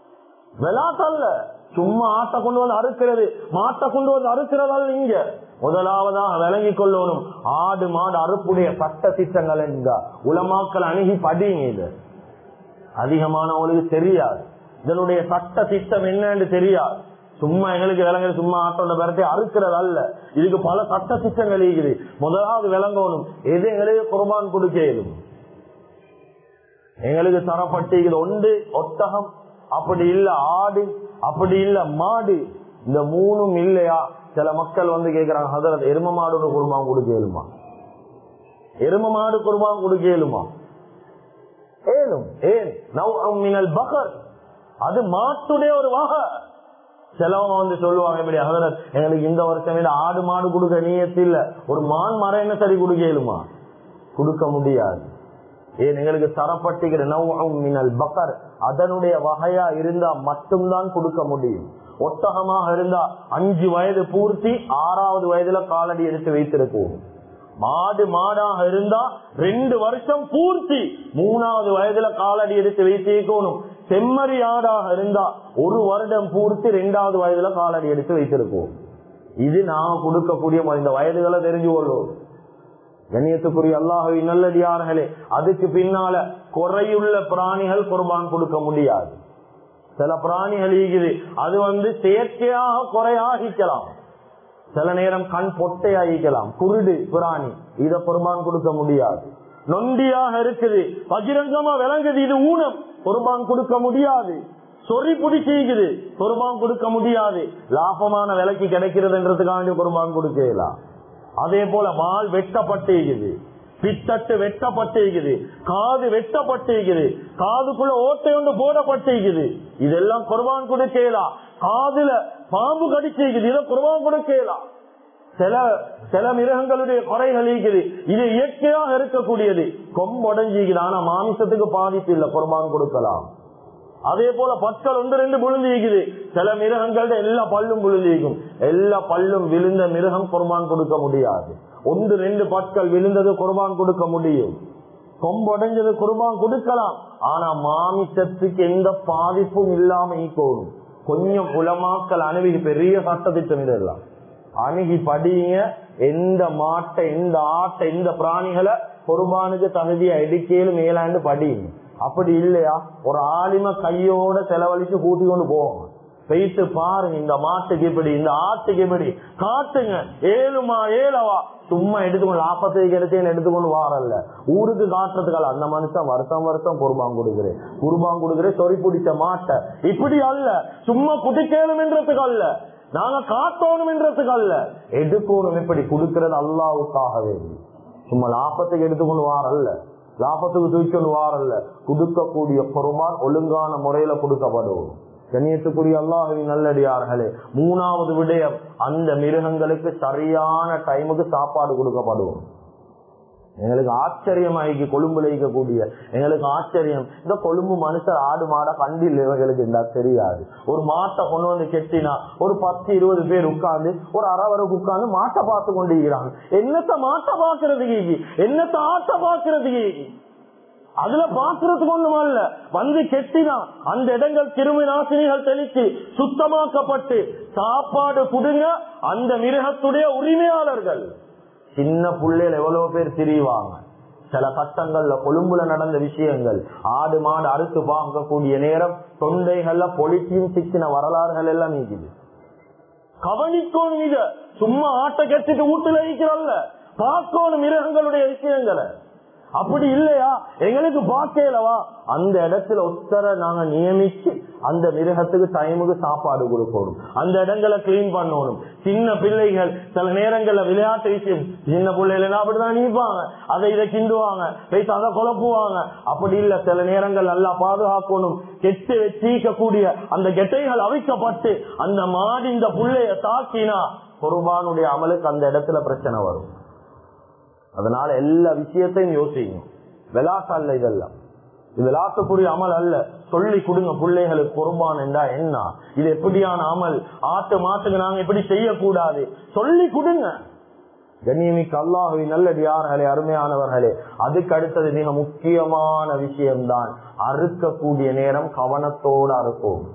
விளாட்டல்ல சும்மா ஆட்டை கொண்டு வந்து அறுக்கிறது மாட்டை கொண்டு வந்து அறுக்கிறதால் இங்க முதலாவதாக விளங்கி கொள்ளணும் ஆடு மாடு அறுப்புடைய சட்ட திட்டங்கள் என்க உலமாக்கள் அணுகி படிங்க இது அதிகமானவங்களுக்கு தெரியாது இதனுடைய சட்ட திட்டம் என்னன்னு தெரியாது சும்மா எங்களுக்கு விளங்குற சும்மா ஆட்டோட பிறத்தை அறுக்கிறது அல்ல இதுக்கு பல சட்ட திட்டங்கள் இருக்குது முதலாவது விளங்கணும் எது எங்களுக்கு குர்பான் கொடுக்க இயலும் எங்களுக்கு தரப்பட்டு இது ஒன்று ஒட்டகம் அப்படி இல்ல ஆடு அப்படி இல்ல மாடு இந்த மூணும் இல்லையா சில மக்கள் வந்து கேக்குறாங்க ஹதரத் எரும மாடு குருபான் கொடுக்கலுமா எரும மாடு குருபான் கொடுக்கலுமா ஏலும் ஏன் நவ் மினல் பகர் அது மாட்டுடைய ஒரு வகை சிலவங்க வந்து சொல்லுவாங்க இப்படி ஹதரத் எங்களுக்கு இந்த வருஷம் இல்ல ஆடு மாடு கொடுக்க நீயத்து இல்ல ஒரு மான் மரம் என்ன சரி கொடுக்கலுமா கொடுக்க முடியாது ஏன் எங்களுக்கு தரப்பட்டுகிற நவ் மினல் பக்கர் அதனுடைய வகையா இருந்தா மட்டும்தான் கொடுக்க முடியும் ஒட்டகமாக இருந்தா அஞ்சு வயது பூர்த்தி ஆறாவது வயதுல காலடி எடுத்து வைத்திருக்கோம் மாடு மாடாக இருந்தா ரெண்டு வருஷம் பூர்த்தி மூணாவது வயதுல காலடி எடுத்து வைத்திருக்கணும் செம்மறி ஆடாக இருந்தா ஒரு வருடம் பூர்த்தி ரெண்டாவது வயதுல காலடி எடுத்து வைத்திருக்கோம் இது நாங்க கொடுக்கக்கூடிய இந்த வயதுகளை தெரிஞ்சு கொள்ளும் கண்ணியத்துக்குரிய அல்லாஹவி நல்லடியார்களே அதுக்கு பின்னால குறையுள்ள பிராணிகள் குர்பான் கொடுக்க முடியாது சில பிராணிகள் இருக்குது அது வந்து செயற்கையாக குறையாகிக்கலாம் சில நேரம் கண் பொட்டையாகிக்கலாம் குருடு பிராணி இத குர்பான் கொடுக்க முடியாது நொண்டியாக இருக்குது பகிரங்கமா விளங்குது இது ஊனம் குர்பான் கொடுக்க முடியாது சொறி பிடிச்சிக்குது குர்பான் கொடுக்க முடியாது லாபமான விலைக்கு கிடைக்கிறதுன்றதுக்காண்டி குர்பான் கொடுக்கலாம் அதே போல மால் வெட்டப்பட்டிருக்குது பித்தட்டு வெட்டப்பட்டிருக்குது காது வெட்டப்பட்டிருக்குது காதுக்குள்ள ஓட்டை ஒன்று போடப்பட்டிருக்குது இதெல்லாம் குர்பான் கொடுக்கலாம் காதுல பாம்பு கடிச்சிருக்குது இதை குர்பான் கொடுக்கலாம் சில சில மிருகங்களுடைய குறைகள் இருக்குது இது இயற்கையாக இருக்கக்கூடியது கொம்புடைஞ்சிக்குது ஆனா மாமிசத்துக்கு பாதிப்பு இல்லை குர்பான் கொடுக்கலாம் அதே போல பற்கள் ஒன்று ரெண்டு விழுந்திருக்குது சில மிருகங்கள்ட எல்லா பல்லும் விழுந்திருக்கும் எல்லா பல்லும் விழுந்த மிருகம் குர்பான் கொடுக்க முடியாது ஒன்று ரெண்டு பற்கள் விழுந்தது குர்பான் கொடுக்க முடியும் கொம்புடைஞ்சது குர்பான் கொடுக்கலாம் ஆனா மாமிசத்துக்கு எந்த பாதிப்பும் இல்லாம ஈக்கோணும் கொஞ்சம் புலமாக்கல் அணுகி பெரிய சட்டத்திட்டம் இதெல்லாம் அணுகி படிங்க எந்த மாட்டை எந்த ஆட்டை எந்த பிராணிகளை குர்பானுக்கு தகுதியா எடுக்கையிலும் மேலாண்டு படிங்க அப்படி இல்லையா ஒரு ஆலிம கையோட செலவழிச்சு கூட்டி கொண்டு போவாங்க போயிட்டு பாருங்க இந்த மாட்டுக்கு இப்படி இந்த ஆட்டுக்கு இப்படி காட்டுங்க ஏழுமா ஏழவா சும்மா எடுத்துக்கொண்டு நாற்பத்தைக்கு எடுத்து எடுத்துக்கொண்டு வாரல்ல ஊருக்கு காட்டுறதுக்கால அந்த மனுஷன் வருஷம் வருஷம் குருபான் கொடுக்குறேன் குருபான் கொடுக்குறேன் சொறி பிடிச்ச மாட்டை இப்படி அல்ல சும்மா குடிக்கணும் என்றதுக்கு அல்ல நாங்க காட்டணும் என்றதுக்கு அல்ல எடுக்கணும் இப்படி கொடுக்கிறது அல்லாவுக்காக வேண்டி சும்மா லாபத்துக்கு எடுத்துக்கொண்டு வாரல்ல லாபத்துக்கு தூக்கொண்டு வாரல்ல கொடுக்கக்கூடிய குருபான் ஒழுங்கான முறையில கொடுக்கப்படும் கண்ணியத்துக்குரிய அல்லாஹின் நல்லடியார்களே மூணாவது விடயம் அந்த மிருகங்களுக்கு சரியான டைமுக்கு சாப்பாடு கொடுக்கப்படும் எங்களுக்கு ஆச்சரியமாகி கொழும்புல இருக்கக்கூடிய எங்களுக்கு ஆச்சரியம் இந்த கொழும்பு மனுஷர் ஆடு மாட கண்டில் இவங்களுக்கு இருந்தா தெரியாது ஒரு மாட்டை கொண்டு வந்து கெட்டினா ஒரு பத்து இருபது பேர் உட்கார்ந்து ஒரு அறவருக்கு உட்கார்ந்து மாட்டை பார்த்து கொண்டு இருக்கிறாங்க என்னத்த மாட்டை பாக்குறதுக்கு என்னத்த ஆட்டை பாக்குறதுக்கு அதுல பாக்குறதுக்கு ஒண்ணும் அல்ல வந்து கெட்டினா அந்த இடங்கள் கிருமி நாசினிகள் தெளிச்சு சுத்தமாக்கப்பட்டு சாப்பாடு கொடுங்க அந்த மிருகத்துடைய உரிமையாளர்கள் சின்ன புள்ளையில எவ்வளவு பேர் திரிவாங்க சில கட்டங்கள்ல கொழும்புல நடந்த விஷயங்கள் ஆடு மாடு அறுத்து பார்க்கக்கூடிய நேரம் தொண்டைகள்ல பொலிட்டியும் சிக்கின வரலாறுகள் எல்லாம் நீக்குது கவனிக்கணும் இத சும்மா ஆட்டை கெட்டிட்டு வீட்டுல இருக்கிறல்ல பார்க்கணும் மிருகங்களுடைய விஷயங்களை அப்படி இல்லையா எங்களுக்கு பாக்கலவா அந்த இடத்துல ஒத்தரை நாங்க நியமிச்சு அந்த மிருகத்துக்கு டைமுக்கு சாப்பாடு கொடுக்கணும் அந்த இடங்களை கிளீன் பண்ணணும் சின்ன பிள்ளைகள் சில நீரங்கள்ல விளையாட்டு விஷயம் சின்ன பிள்ளைகள் அப்படிதான் நீப்பாங்க அதை இதை கிண்டுவாங்க வைத்து அதை குழப்புவாங்க அப்படி இல்ல சில நேரங்கள் நல்லா பாதுகாக்கணும் கெட்டு வச்சிக்கக்கூடிய அந்த கெட்டைகள் அவிக்கப்பட்டு அந்த மாடி இந்த புள்ளைய தாக்கினா குருபானுடைய அமலுக்கு அந்த இடத்துல பிரச்சனை வரும் அதனால எல்லா விஷயத்தையும் யோசிக்கணும் விளாட்டு அல்ல இதெல்லாம் இது விளாட்டுக்குரிய அமல் அல்ல சொல்லி கொடுங்க பிள்ளைகளுக்கு குர்பான் என்றா என்ன இது எப்படியான அமல் ஆட்டு மாட்டுக்கு நாங்க எப்படி செய்யக்கூடாது சொல்லி கொடுங்க கண்ணியமிக்கு அல்லாஹுவின் நல்லடியார்களே அருமையானவர்களே அதுக்கு அடுத்தது மிக முக்கியமான விஷயம்தான் அறுக்கக்கூடிய நேரம் கவனத்தோடு அறுக்கும்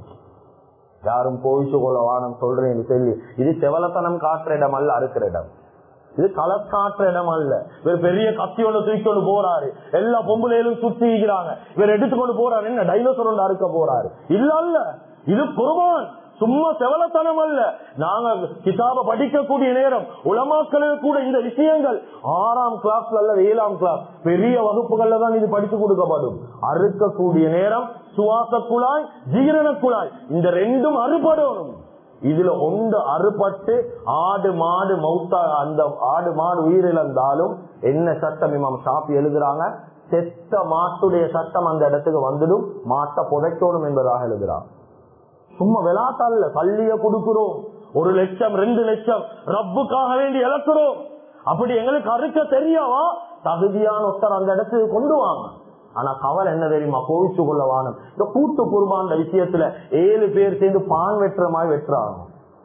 யாரும் போயிச்சு கொள்ள வானம் சொல்றேன்னு சொல்லி இது செவலத்தனம் காட்டுற இடம் அல்ல அறுக்கிற இடம் இது களக்காற்ற இடம் அல்ல இவர் பெரிய கத்தியோட தூக்கிக்கொண்டு போறாரு எல்லா பொம்பளையிலும் சுத்திக்கிறாங்க இவர் எடுத்துக்கொண்டு போறாரு என்ன டைனோசர் ஒன்று அறுக்க போறாரு இல்ல அல்ல இது குர்பான் சும்மா செவலத்தனம் அல்ல நாங்க கிதாப படிக்கக்கூடிய நேரம் உலமாக்களுக்கு கூட இந்த விஷயங்கள் ஆறாம் கிளாஸ்ல அல்ல ஏழாம் கிளாஸ் பெரிய வகுப்புகள்ல தான் இது படித்து கொடுக்கப்படும் அறுக்கக்கூடிய நேரம் சுவாச குழாய் ஜீரண குழாய் இந்த ரெண்டும் அறுபடணும் இதுல ஒன்று அறுபட்டு ஆடு மாடு மௌத்தா அந்த ஆடு மாடு உயிரிழந்தாலும் என்ன சட்டம் இமாம் சாப்பி எழுதுறாங்க செத்த மாட்டுடைய சட்டம் அந்த இடத்துக்கு வந்துடும் மாட்டை புதைக்கணும் என்பதாக எழுதுறான் சும்மா விளாட்டல்ல பள்ளிய கொடுக்கிறோம் ஒரு லட்சம் ரெண்டு லட்சம் ரப்புக்காக வேண்டி இழக்கிறோம் அப்படி எங்களுக்கு அறுக்க தெரியாவா தகுதியான ஒருத்தர் அந்த இடத்துக்கு கொண்டு வாங்க ஆனா கவலை என்ன தெரியுமா கோவிச்சு கொள்ள வானம் இந்த கூட்டு குர்பான் விஷயத்துல ஏழு பேர் சேர்ந்து பான் வெட்டுற மாதிரி வெட்டுறாங்க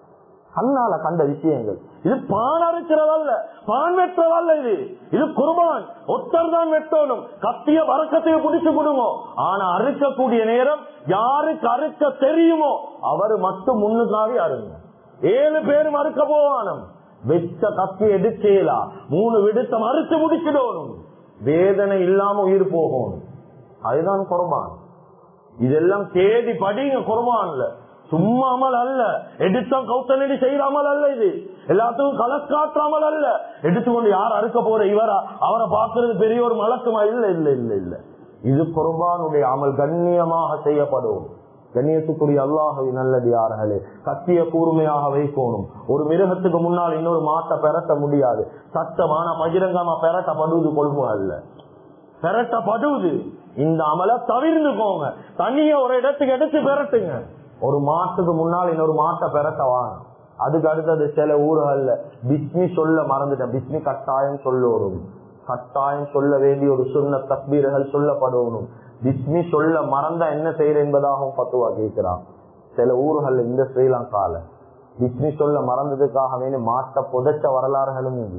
கண்ணால கண்ட விஷயங்கள் இது பான் அறுக்கிறதல்ல பான் வெட்டுறதல்ல இது இது குர்பான் ஒத்தர் தான் வெட்டணும் கத்திய வரக்கத்தைய பிடிச்சு கொடுங்க ஆனா அறுக்கக்கூடிய நேரம் யாருக்கு அறுக்க தெரியுமோ அவரு மட்டும் முன்னுக்காவே அருங்க ஏழு பேரும் அறுக்க போவானம் வெச்ச கத்தி எடுக்கலா மூணு விடுத்த மறுத்து முடிச்சிடணும் வேதனை இல்லாம உயிர் போகணும் அதுதான் குர்பான் இதெல்லாம் தேடி படிங்க குர்பான்ல சும்மா அமல் அல்ல எடுத்தோம் கௌத்தனடி செய்யற அமல் அல்ல இது எல்லாத்துக்கும் கலக்காற்றாமல் அல்ல எடுத்துக்கொண்டு யார் அறுக்க போற இவரா அவரை பார்க்கறது பெரிய ஒரு மலக்குமா இல்ல இல்ல இல்ல இல்ல இது குர்பானுடைய அமல் கண்ணியமாக செய்யப்படும் கண்ணியத்துக்குரிய அல்லாஹவி நல்லடியார்களே கத்திய கூர்மையாக வைக்கணும் ஒரு மிருகத்துக்கு முன்னால் இன்னொரு மாட்டை பெறட்ட முடியாது சத்தமான பகிரங்கமா பெறட்டப்படுவது கொள்மும் அல்ல பெறட்டப்படுவது இந்த அமலை தவிர்ந்துக்கோங்க தண்ணிய ஒரு இடத்துக்கு எடுத்து பெறட்டுங்க ஒரு மாட்டுக்கு முன்னால் இன்னொரு மாட்டை பெறட்டவாங்க அதுக்கு அடுத்தது சில ஊர்கள்ல பிஸ்மி சொல்ல மறந்துட்டேன் பிஸ்மி கட்டாயம் சொல்லணும் கட்டாயம் சொல்ல வேண்டிய ஒரு சொன்ன தக்பீர்கள் சொல்லப்படணும் பிஸ்மி சொல்ல மறந்தா என்ன செய்யற என்பதாகவும் பத்துவா கேட்கிறான் சில ஊர்கள் இந்த ஸ்ரீலங்கால பிஸ்மி சொல்ல மறந்ததுக்காக வேண்டி மாட்ட புதைச்ச வரலாறுகளும் இது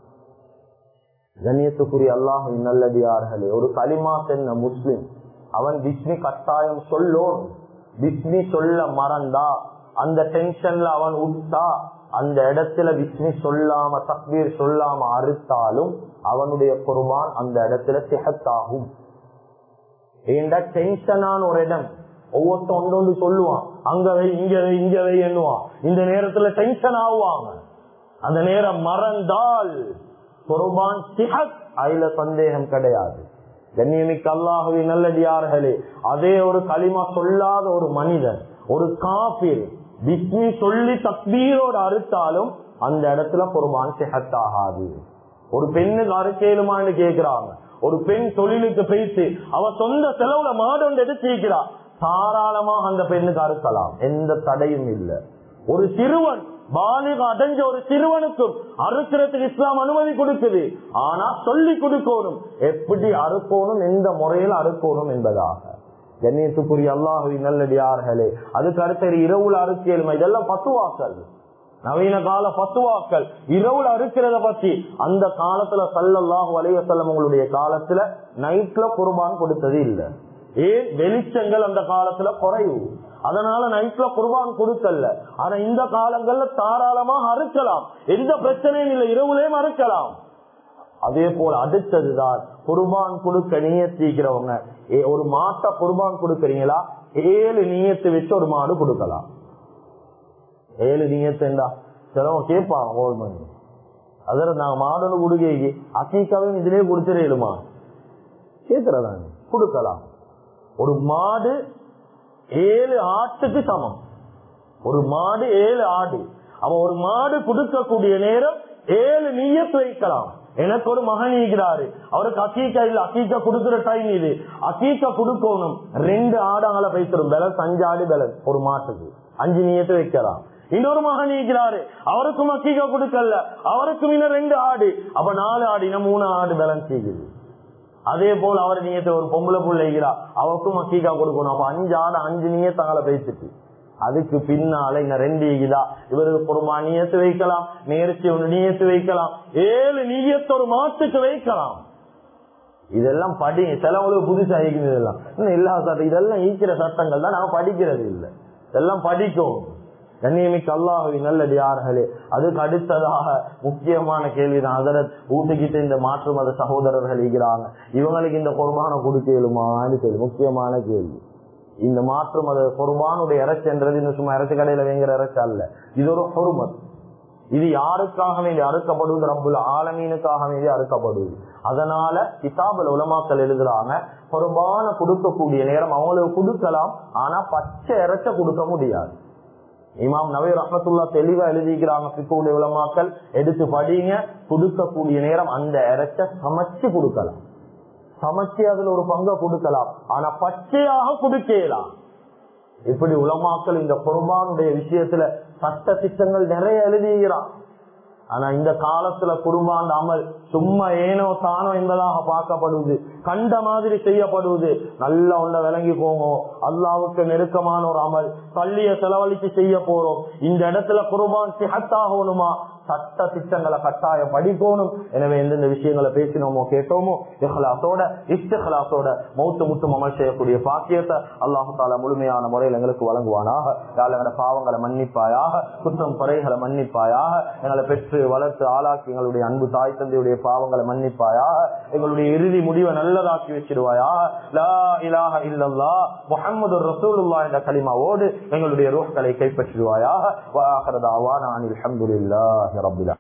கண்ணியத்துக்குரிய அல்லாஹ் நல்லடியார்களே ஒரு களிமா சென்ன முஸ்லிம் அவன் பிஸ்மி கட்டாயம் சொல்லோன் பிஸ்மி சொல்ல மறந்தா அந்த டென்ஷன்ல அவன் உட்டா அந்த இடத்துல பிஸ்மி சொல்லாம தக்பீர் சொல்லாம அறுத்தாலும் அவனுடைய குர்பான் அந்த இடத்துல சிகத்தாகும் ஏண்டா டென்ஷனான ஒரு இடம் ஒவ்வொருத்த ஒன்று ஒன்று சொல்லுவான் அங்க வை இங்க வை இங்க வை என்னுவான் இந்த நேரத்துல டென்ஷன் ஆகுவாங்க அந்த நேரம் மறந்தால் குர்பான் சிஹத் அதுல சந்தேகம் கிடையாது கண்ணியமிக்க அல்லாஹுவி நல்லடியார்களே அதே ஒரு களிமா சொல்லாத ஒரு மனிதன் ஒரு காபிர் பிஸ்மி சொல்லி தக்பீரோடு அறுத்தாலும் அந்த இடத்துல குர்பான் சிஹத் ஆகாது ஒரு பெண்ணுக்கு அறுக்கேலுமான்னு கேக்குறாங்க ஒரு பெண் தொழிலுக்கு பேசி அவ சொந்த செலவுல மாடொண்டு எடுத்து தாராளமாக அந்த பெண்ணுக்கு அறுக்கலாம் எந்த தடையும் இல்லை ஒரு சிறுவன் பாலிக அடைஞ்ச ஒரு சிறுவனுக்கும் அறுக்கிறதுக்கு இஸ்லாம் அனுமதி கொடுக்குது ஆனா சொல்லி கொடுக்கணும் எப்படி அறுக்கணும் எந்த முறையில் அறுக்கணும் என்பதாக கண்ணியத்துக்குரிய அல்லாஹுவி நல்லடியார்களே அதுக்கு அடுத்த இரவுல அறுக்கியலுமா இதெல்லாம் பத்துவாக்கள் நவீன கால பத்துவாக்கள் இரவுல அறுக்கிறத பத்தி அந்த காலத்துல சல்லல்லாஹு அலைவசல்லம் உங்களுடைய காலத்துல நைட்ல குர்பான் கொடுத்தது இல்லை ஏன் வெளிச்சங்கள் அந்த காலத்துல குறைவு அதனால நைட்ல குர்பான் கொடுக்கல ஆனா இந்த காலங்கள்ல தாராளமாக அறுக்கலாம் எந்த பிரச்சனையும் இல்லை இரவுலயும் அறுக்கலாம் அதே போல அடுத்ததுதான் குர்பான் கொடுக்க நீயத்திக்கிறவங்க ஒரு மாட்டை குர்பான் கொடுக்கறீங்களா ஏழு நீயத்தை வச்சு ஒரு மாடு கொடுக்கலாம் ஏழு நீயத்தா சிலவங்க கேட்பாங்க ஓல் மணி அதில் நாங்க மாடனு கொடுக்க அக்கீக்காவையும் இதுலயே கொடுத்துருமா கேட்கிறதாங்க கொடுக்கலாம் ஒரு மாடு ஏழு ஆட்டுக்கு சமம் ஒரு மாடு ஏழு ஆடு அவ ஒரு மாடு கொடுக்கக்கூடிய நேரம் ஏழு நீயத்து வைக்கலாம் எனக்கு ஒரு மகன் இருக்கிறாரு அவருக்கு அக்கீக்கா இல்ல அக்கீக்கா கொடுக்கிற டைம் இது அக்கீக்கா கொடுக்கணும் ரெண்டு ஆடாங்கள வைத்திரும் பேலன்ஸ் அஞ்சு ஆடு பேலன்ஸ் ஒரு மாட்டுக்கு அஞ்சு நீயத்து வைக்கலாம் இன்னொரு மகன் இருக்கிறாரு அவருக்கும் அக்கீக்கா கொடுக்கல அவருக்கும் இன்னும் ரெண்டு ஆடு அப்ப நாலு ஆடு இன்னும் மூணு ஆடு பேலன்ஸ் இருக்குது அதே போல அவர் நீயத்தை ஒரு பொம்பளை பிள்ளைகிறா அவருக்கும் அக்கீக்கா கொடுக்கணும் அப்ப அஞ்சு ஆடு அஞ்சு நீயத்தாங்கள பேசிட்டு அதுக்கு பின்னால இந்த ரெண்டு இதா இவருக்கு பொறுமா நீயத்து வைக்கலாம் நேர்ச்சி ஒன்று நீயத்து வைக்கலாம் ஏழு நீயத்து ஒரு மாட்டுக்கு வைக்கலாம் இதெல்லாம் படி சிலவங்களுக்கு புதுசா ஈக்குது இதெல்லாம் இன்னும் எல்லா சட்டம் இதெல்லாம் ஈக்கிற சட்டங்கள் தான் நாம படிக்கிறது இல்லை இதெல்லாம் படிக்கும் கண்ணியமிக்க அல்லாஹவி நல்லடியார்களே அதுக்கு அடுத்ததாக முக்கியமான கேள்விதான் அதரத் ஊட்டுக்கிட்ட இந்த மாற்று மத சகோதரர்கள் இருக்கிறாங்க இவங்களுக்கு இந்த குர்பான கொடுக்கலுமான்னு கேள்வி முக்கியமான கேள்வி இந்த மாற்று மத குர்பானுடைய இறைச்சின்றது இந்த சும்மா இறைச்சி கடையில வேங்கிற இறைச்சி அல்ல இது ஒரு பொறுமத் இது யாருக்காக வேண்டி அறுக்கப்படுவது ரப்புல் ஆலமீனுக்காக வேண்டி அறுக்கப்படுவது அதனால கிதாபுல உலமாக்கள் எழுதுறாங்க குர்பான கொடுக்கக்கூடிய நேரம் அவங்களுக்கு கொடுக்கலாம் ஆனா பச்சை இறைச்ச கொடுக்க முடியாது இமாம் நபி ரஹமத்துல்லா தெளிவா எழுதிக்கிறாங்க பிக்குடைய உலமாக்கள் எடுத்து படிங்க கொடுக்கக்கூடிய நேரம் அந்த இறைச்ச சமைச்சு கொடுக்கலாம் சமைச்சு அதுல ஒரு பங்கை கொடுக்கலாம் ஆனா பச்சையாக கொடுக்கலாம் இப்படி உலமாக்கள் இந்த குர்பானுடைய விஷயத்துல சட்ட திட்டங்கள் நிறைய எழுதுகிறான் ஆனா இந்த காலத்துல குர்பான் அமல் சும்மா ஏனோ தானோ என்பதாக பார்க்கப்படுவது கண்ட மாதிரி செய்யப்படுவது நல்லா உள்ள விளங்கி போகும் அல்லாவுக்கு நெருக்கமான ஒரு அமல் பள்ளிய செலவழிச்சு செய்ய போறோம் இந்த இடத்துல குர்பான் சிஹத்தாகணுமா சட்ட திட்டங்களை கட்டாயம் படிக்கணும் எனவே எந்தெந்த விஷயங்களை பேசினோமோ கேட்டோமோ இஹ்லாசோட இஸ்திஹலாசோட மௌத்து முத்தும் அமல் செய்யக்கூடிய பாக்கியத்தை அல்லாஹு தாலா முழுமையான முறையில் எங்களுக்கு வழங்குவானாக யாழ் எங்களோட பாவங்களை மன்னிப்பாயாக குற்றம் குறைகளை மன்னிப்பாயாக எங்களை பெற்று வளர்த்து ஆளாக்கி எங்களுடைய அன்பு தாய் தந்தையுடைய பாவங்களை மன்னிப்பாயாக எங்களுடைய இறுதி முடிவை நல்லதாக்கி வச்சிருவாயா லா இலாஹ இல்லல்லா முஹம்மது ரசூலுல்லா என்ற கலிமாவோடு எங்களுடைய ரூஹ்களை கைப்பற்றிடுவாயாக வாஹரதாவான அனில் அல்ஹம்துலில்லாஹி ரப்பில்